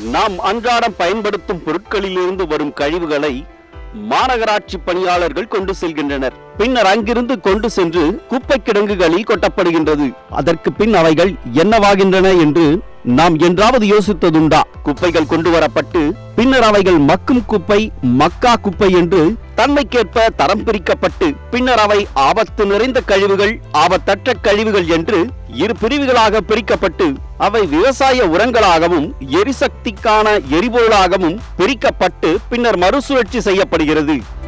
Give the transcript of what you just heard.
நாம் அன்றாடம் பயன்படுத்தும் பொருட்களிலிருந்து வரும் கழிவுகளை மாநகராட்சி பணியாளர்கள் கொண்டு செல்கின்றனர் பின்னர் அங்கிருந்து கொண்டு சென்று குப்பை கிடங்குகளில் கொட்டப்படுகின்றது அதற்கு பின் அவைகள் என்னவாகின்றன என்று நாம் என்றாவது யோசித்ததுண்டா குப்பைகள் கொண்டு வரப்பட்டு பின்னர் அவைகள் மக்கும் குப்பை மக்கா குப்பை என்று தன்மைக்கேற்ப தரம் பிரிக்கப்பட்டு பின்னர் அவை ஆபத்து நிறைந்த கழிவுகள் ஆபத்தற்ற கழிவுகள் என்று இரு பிரிவுகளாக பிரிக்கப்பட்டு அவை விவசாய உரங்களாகவும் எரிசக்திக்கான எரிபொருளாகவும் பிரிக்கப்பட்டு பின்னர் மறுசுழற்சி செய்யப்படுகிறது